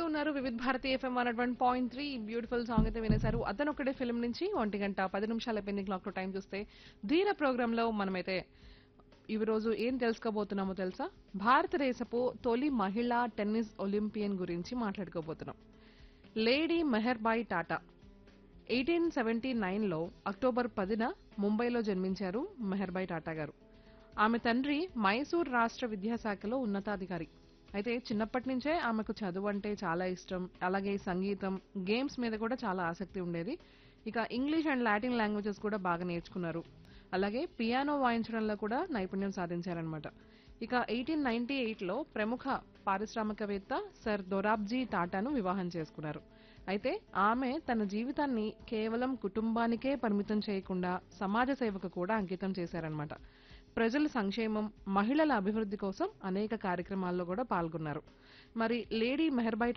ఉన్నారు Vividh Bharati FM one one point three beautiful song అయితే వినేశారు అతను ఒకటే ఫిల్మ్ నుంచి ఒంటి గంట పది నిమిషాల అయిపోయింది క్లాక్ లో టైం చూస్తే ధీర ప్రోగ్రామ్ లో మనమైతే ఈ రోజు ఏం తెలుసుకోబోతున్నామో తెలుసా భారతదేశపు తొలి మహిళా టెన్నిస్ ఒలింపియన్ గురించి మాట్లాడుకోబోతున్నాం lady Meherbai Tata eighteen seventy నైన్లో అక్టోబర్ పదిన ముంబైలో జన్మించారు మెహర్బాయ్ టాటా గారు ఆమె తండ్రి మైసూర్ రాష్ట్ర విద్యాశాఖలో ఉన్నతాధికారి అయితే చిన్నప్పటి నుంచే ఆమెకు చదువు అంటే చాలా ఇష్టం అలాగే సంగీతం గేమ్స్ మీద కూడా చాలా ఆసక్తి ఉండేది ఇక ఇంగ్లీష్ అండ్ లాటిన్ లాంగ్వేజెస్ కూడా బాగా నేర్చుకున్నారు అలాగే పియానో వాయించడంలో కూడా నైపుణ్యం సాధించారనమాట ఇక ఎయిటీన్ నైన్టీ ఎయిట్లో ప్రముఖ పారిశ్రామికవేత్త సర్ దొరాబ్జీ టాటాను వివాహం చేసుకున్నారు అయితే ఆమె తన జీవితాన్ని కేవలం కుటుంబానికే పరిమితం చేయకుండా సమాజ సేవకు కూడా అంకితం చేశారనమాట ప్రజల సంక్షేమం మహిళల అభివృద్ధి కోసం అనేక కార్యక్రమాల్లో కూడా పాల్గొన్నారు మరి లేడీ మెహర్బాయ్